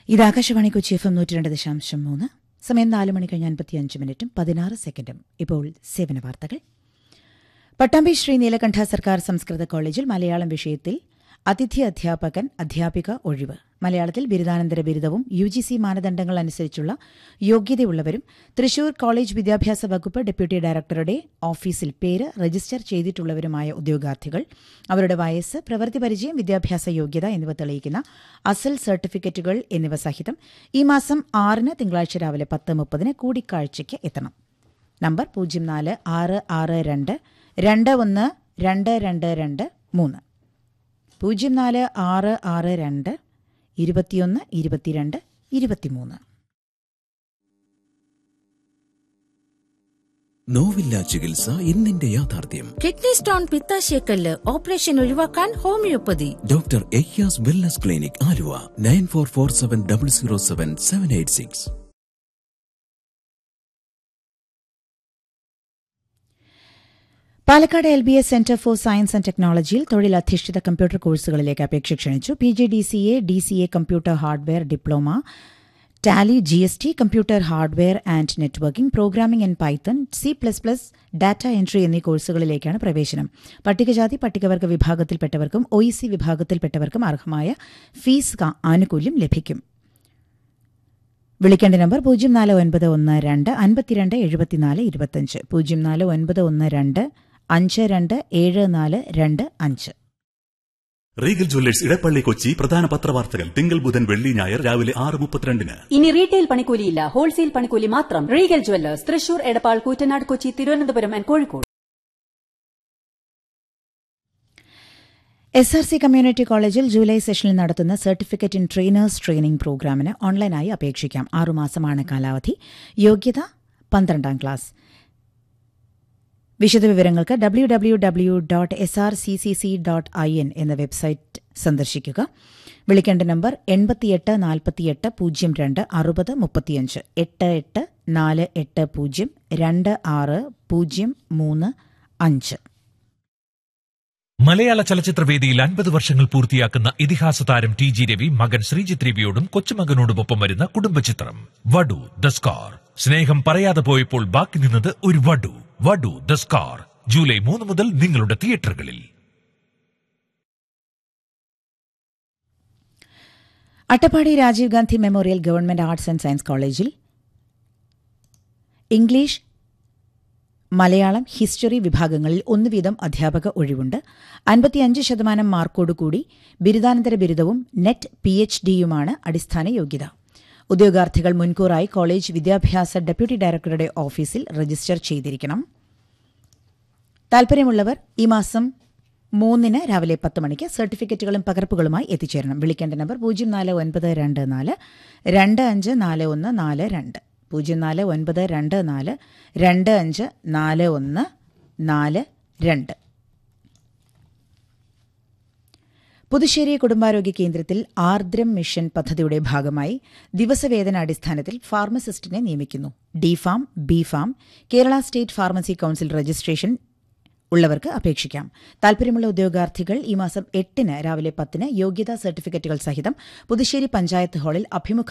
ഇത് Akashvani Kochi F M നൂറ്റി രണ്ട് ദശാംശം മൂന്ന് സമയം നാല് മണി കഴിഞ്ഞ് അൻപത്തിയഞ്ച് മിനിറ്റും പതിനാറ് സെക്കൻഡും ഇപ്പോൾ സേവന വാർത്തകൾ പട്ടാമ്പി ശ്രീ നീലകണ്ഠ സർക്കാർ സംസ്കൃത കോളേജിൽ മലയാളം വിഷയത്തിൽ അതിഥി അധ്യാപകൻ അധ്യാപിക ഒഴിവ് മലയാളത്തിൽ ബിരുദാനന്തര ബിരുദവും യു ജി സി മാനദണ്ഡങ്ങൾ അനുസരിച്ചുള്ള യോഗ്യതയുള്ളവരും തൃശൂർ കോളേജ് വിദ്യാഭ്യാസ വകുപ്പ് ഡെപ്യൂട്ടി ഡയറക്ടറുടെ ഓഫീസിൽ പേര് രജിസ്റ്റർ ചെയ്തിട്ടുള്ളവരുമായ ഉദ്യോഗാർത്ഥികൾ അവരുടെ വയസ്സ് പ്രവൃത്തി പരിചയം വിദ്യാഭ്യാസ യോഗ്യത എന്നിവ തെളിയിക്കുന്ന അസൽ സർട്ടിഫിക്കറ്റുകൾ എന്നിവ സഹിതം ഈ മാസം ആറിന് തിങ്കളാഴ്ച രാവിലെ പത്ത് മുപ്പതിന് കൂടിക്കാഴ്ചയ്ക്ക് എത്തണം നമ്പർ പൂജ്യം നാല് ആറ് ആറ് രണ്ട് രണ്ട് ഒന്ന് രണ്ട് രണ്ട് രണ്ട് മൂന്ന് പൂജ്യം നാല് ആറ് ആറ് രണ്ട് ഇരുപത്തിയൊന്ന് ഇരുപത്തിരണ്ട് ഇരുപത്തിമൂന്ന് നോവില്ല ചികിത്സ ഇന്നിന്റെ യാഥാർത്ഥ്യം കിഡ്നി സ്റ്റോൺ പിത്താശയക്കല്ല് ഓപ്പറേഷൻ ഒഴിവാക്കാൻ homeopathy doctor Aiyas wellness clinic Aluva nine four four seven double zero seven seven eight six Palakkad L B S centre for science and ടെക്നോളജിയിൽ തൊഴിലധിഷ്ഠിത കമ്പ്യൂട്ടർ കോഴ്സുകളിലേക്ക് അപേക്ഷ ക്ഷണിച്ചു P G D C A D C A computer hardware diploma Tally G S T computer hardware and networking programming in Python C plus plus data entry എന്നീ കോഴ്സുകളിലേക്കാണ് പ്രവേശനം പട്ടികജാതി പട്ടികവർഗ വിഭാഗത്തിൽപ്പെട്ടവർക്കും ഒ ഇ സി വിഭാഗത്തിൽപ്പെട്ടവർക്കും അർഹമായ ഫീസ് ക- ആനുകൂല്യം ലഭിക്കും വിളിക്കേണ്ട നമ്പർ പൂജ്യം നാല് ഒൻപത് ഒന്ന് രണ്ട് അൻപത്തിരണ്ട് എഴുപത്തിനാല് ഇരുപത്തഞ്ച് പൂജ്യം നാല് ഒൻപത് ഒന്ന് രണ്ട് അഞ്ച് രണ്ട് ഏഴ് നാല് രണ്ട് അഞ്ച് റീഗൽ ജ്വല്ലേഴ്സ് ഇടപ്പള്ളി കൊച്ചി പ്രധാന പത്രവാർത്തകൾ തിങ്കൾ ബുധൻ വെള്ളി ഞായർ രാവിലെ ആറ് മുപ്പത്തിരണ്ടിന് ഇനി റീറ്റെയിൽ പണിക്കൂലിയില്ല ഹോൾസെയിൽ പണിക്കൂലി മാത്രം Regal jewellers Thrissur Edappal Koottanad Kochi Thiruvananthapuram and Kozhikode S R C community കോളേജിൽ ജൂലൈ സെഷനിൽ നടത്തുന്ന സർട്ടിഫിക്കറ്റ് ഇൻ ട്രെയിനേഴ്സ് ട്രെയിനിംഗ് പ്രോഗ്രാമിന് ഓൺലൈനായി അപേക്ഷിക്കാം ആറുമാസമാണ് കാലാവധി യോഗ്യത പന്ത്രണ്ടാം ക്ലാസ് വിശദവിവരങ്ങൾക്ക് W W W dot S R C C C dot I N എന്ന വെബ്സൈറ്റ് സന്ദർശിക്കുക വിളിക്കേണ്ട നമ്പർ എൺപത്തിയെട്ട് നാൽപ്പത്തിയെട്ട് പൂജ്യം രണ്ട് അറുപത് മുപ്പത്തിയഞ്ച് എട്ട് എട്ട് നാല് എട്ട് പൂജ്യം രണ്ട് ആറ് പൂജ്യം മൂന്ന് അഞ്ച് മലയാള ചലച്ചിത്രവേദിയിൽ അൻപത് വർഷങ്ങൾ പൂർത്തിയാക്കുന്ന ഇതിഹാസ താരം ടി ജി രവി മകൻ ശ്രീജിത്ത് രവിയോടും കൊച്ചുമകനോടുമൊപ്പം വരുന്ന കുടുംബചിത്രം വടു ദ സ്കാർ സ്നേഹം പറയാതെ പോയപ്പോൾ ബാക്കി നിന്നത് ഒരു വടു വടു ദ സ്കാർ ജൂലൈ മൂന്ന് മുതൽ നിങ്ങളുടെ തിയേറ്ററുകളിൽ Attappadi Rajiv Gandhi memorial government arts and science കോളേജിൽ ഇംഗ്ലീഷ് മലയാളം ഹിസ്റ്ററി വിഭാഗങ്ങളിൽ ഒന്ന് വീതം അധ്യാപക ഒഴിവുണ്ട് അൻപത്തിയഞ്ച് ശതമാനം മാർക്കോടുകൂടി ബിരുദാനന്തര ബിരുദവും നെറ്റ് പി എച്ച് ഡിയുമാണ് അടിസ്ഥാന യോഗ്യത ഉദ്യോഗാർത്ഥികൾ മുൻകൂറായി കോളേജ് വിദ്യാഭ്യാസ ഡെപ്യൂട്ടി ഡയറക്ടറുടെ ഓഫീസിൽ രജിസ്റ്റർ ചെയ്തിരിക്കണം താൽപര്യമുള്ളവർ ഈ മാസം മൂന്നിന് രാവിലെ പത്ത് മണിക്ക് സർട്ടിഫിക്കറ്റുകളും പകർപ്പുകളുമായി എത്തിച്ചേരണം വിളിക്കേണ്ട നമ്പർ പൂജ്യം നാല് ഒൻപത് രണ്ട് നാല് രണ്ട് അഞ്ച് നാല് ഒന്ന് നാല് രണ്ട് പൂജ്യം നാല് ഒൻപത് രണ്ട് നാല് രണ്ട് അഞ്ച് നാല് ഒന്ന് നാല് രണ്ട് പുതുശ്ശേരി കുടുംബാരോഗ്യ കേന്ദ്രത്തിൽ ആർദ്രം മിഷൻ പദ്ധതിയുടെ ഭാഗമായി ദിവസവേതനാടിസ്ഥാനത്തിൽ ഫാർമസിസ്റ്റിനെ നിയമിക്കുന്നു D Pharm B Pharm Kerala state pharmacy council registration ഉള്ളവർക്ക് അപേക്ഷിക്കാം താൽപര്യമുള്ള ഉദ്യോഗാർത്ഥികൾ ഈ മാസം എട്ടിന് രാവിലെ പത്തിന് യോഗ്യതാ സർട്ടിഫിക്കറ്റുകൾ സഹിതം പുതുശ്ശേരി പഞ്ചായത്ത് ഹാളിൽ അഭിമുഖ